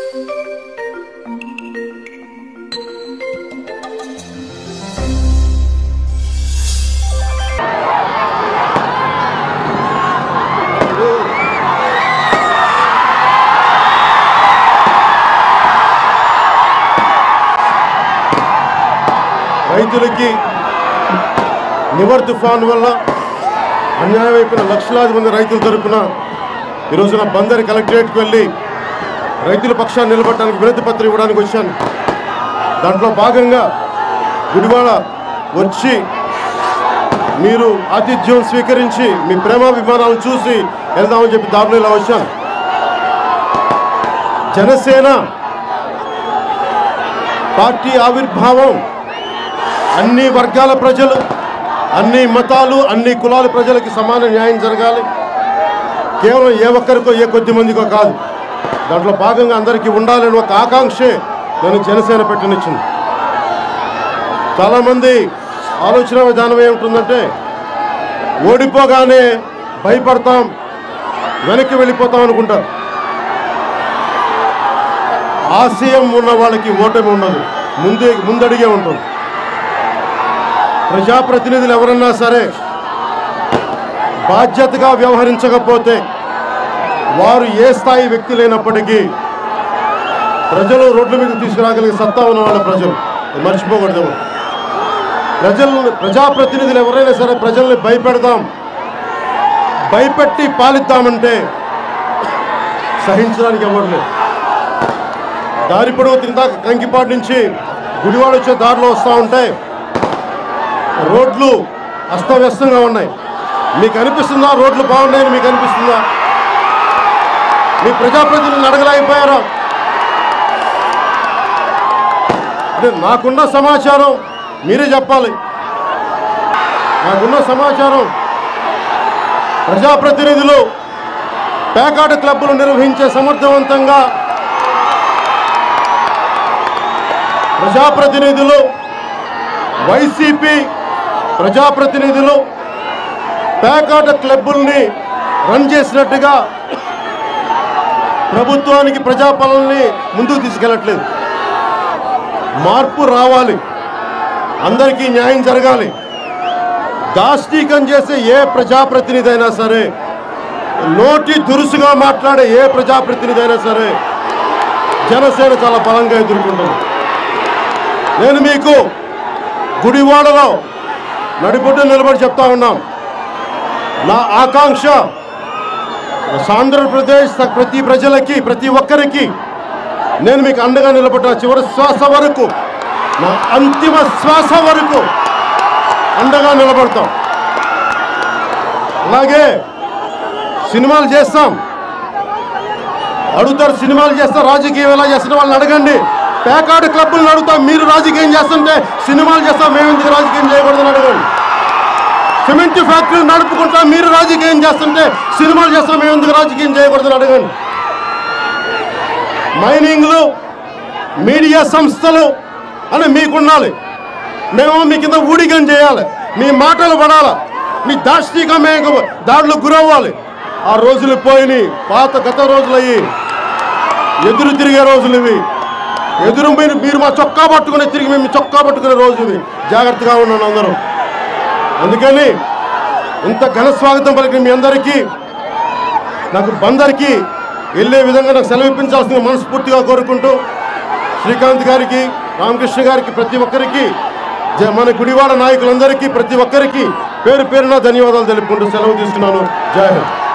రైతులకి నివర్ తుఫాన్ వల్ల అన్యాయం అయిపోయిన లక్షలాది మంది రైతుల తరపున ఈ రోజున బందరి కలెక్టరేట్కి వెళ్ళి రైతుల పక్షాన్ని నిలబడడానికి వినతి పత్రం ఇవ్వడానికి వచ్చాను దాంట్లో భాగంగా గుడివాడ వచ్చి మీరు ఆతిథ్యం స్వీకరించి మీ ప్రేమాభిమానాలను చూసి వెళ్దామని చెప్పి దారిలో ఇలా వచ్చాను జనసేన పార్టీ ఆవిర్భావం అన్ని వర్గాల ప్రజలు అన్ని మతాలు అన్ని కులాల ప్రజలకి సమాన న్యాయం జరగాలి కేవలం ఏ ఒక్కరికో ఏ కొద్ది మందికో కాదు దాంట్లో భాగంగా అందరికీ ఉండాలని ఒక ఆకాంక్షే నేను జనసేన పెట్టనిచ్చింది చాలామంది ఆలోచన విధానం ఏముంటుందంటే ఓడిపోగానే భయపడతాం వెనక్కి వెళ్ళిపోతాం అనుకుంటారు ఆశయం ఉన్న వాళ్ళకి ఓటమి ఉండదు ముందే ముందడిగే ఉంటుంది ప్రజాప్రతినిధులు ఎవరన్నా సరే బాధ్యతగా వ్యవహరించకపోతే వారు ఏ స్థాయి వ్యక్తులైనప్పటికీ ప్రజలు రోడ్ల మీద తీసుకురాగలిగే సత్తా ఉన్న వాళ్ళ ప్రజలు అది మర్చిపోకూడదు ఎవరు. ప్రజలు ప్రజాప్రతినిధులు ఎవరైనా సరే ప్రజల్ని భయపెడదాం భయపెట్టి పాలిద్దామంటే సహించడానికి ఎవరు లేదు దారి పొడవు తిందాక కంకిపాటి నుంచి గుడివాడ వచ్చే దారిలో వస్తూ ఉంటే రోడ్లు అస్తవ్యస్తంగా ఉన్నాయి మీకు అనిపిస్తుందా రోడ్లు బాగున్నాయని మీకు అనిపిస్తుందా మీ ప్రజాప్రతినిధులను అడగలేకపోయారా అంటే నాకున్న సమాచారం మీరే చెప్పాలి నాకున్న సమాచారం ప్రజాప్రతినిధులు పేకాట క్లబ్బులు నిర్వహించే సమర్థవంతంగా ప్రజాప్రతినిధులు వైసీపీ ప్రజాప్రతినిధులు పేకాట క్లబ్బుల్ని రన్ చేసినట్టుగా ప్రభుత్వానికి ప్రజాపాలనని ముందుకు తీసుకెళ్ళట్లేదు మార్పు రావాలి అందరికీ న్యాయం జరగాలి దాష్టీకం చేసే ఏ ప్రజాప్రతినిధి అయినా సరే నోటి దురుసుగా మాట్లాడే ఏ ప్రజాప్రతినిధి అయినా సరే జనసేన చాలా బలంగా ఎదుర్కొంటుంది నేను మీకు గుడివాడలో నడిబొడ్డు నిలబడి చెప్తా ఉన్నాం నా ఆకాంక్ష ఆంధ్రప్రదేశ్ ప్రతి ప్రజలకి ప్రతి ఒక్కరికి నేను మీకు అండగా నిలబడ్డా చివరి శ్వాస వరకు నా అంతిమ శ్వాస వరకు అండగా నిలబడతాం అలాగే సినిమాలు చేస్తాం అడుగుతారు సినిమాలు చేస్తా రాజకీయం ఎలా చేస్తున్న వాళ్ళని అడగండి పేకాడు క్లబ్బులను అడుగుతాం మీరు రాజకీయం చేస్తుంటే సినిమాలు చేస్తాం మేము ఎందుకు రాజకీయం చేయకూడదని అడగండి సిమెంట్ ఫ్యాక్టరీ నడుపుకుంటా మీరు రాజకీయం చేస్తుంటే సినిమాలు చేస్తాం మేము ఎందుకు రాజకీయం చేయకూడదని అడగండి మైనింగ్లు మీడియా సంస్థలు అని మీకుండాలి మేము మీ కింద ఊడిగం చేయాలి మీ మాటలు పడాలి మీ దాష్టిగా మేము దాంట్లో గురవ్వాలి ఆ రోజులు పోయినాయి పాత గత రోజులయ్యి ఎదురు తిరిగే రోజులు ఇవి ఎదురు మీరు మీరు మా చొక్కా పట్టుకుని తిరిగి మేము మీ చొక్కా పట్టుకునే రోజు ఇవి జాగ్రత్తగా ఉన్నాను అందరూ అందుకని ఇంత ఘన స్వాగతం పలికిన మీ అందరికీ నాకు బందరికి వెళ్ళే విధంగా నాకు సెలవు ఇప్పించాల్సిందిగా మనస్ఫూర్తిగా కోరుకుంటూ శ్రీకాంత్ గారికి రామకృష్ణ గారికి ప్రతి ఒక్కరికి జ- మన గుడివాడ నాయకులందరికీ ప్రతి ఒక్కరికి పేరు పేరున ధన్యవాదాలు తెలుపుకుంటూ సెలవు తీసుకున్నాను జై హింద్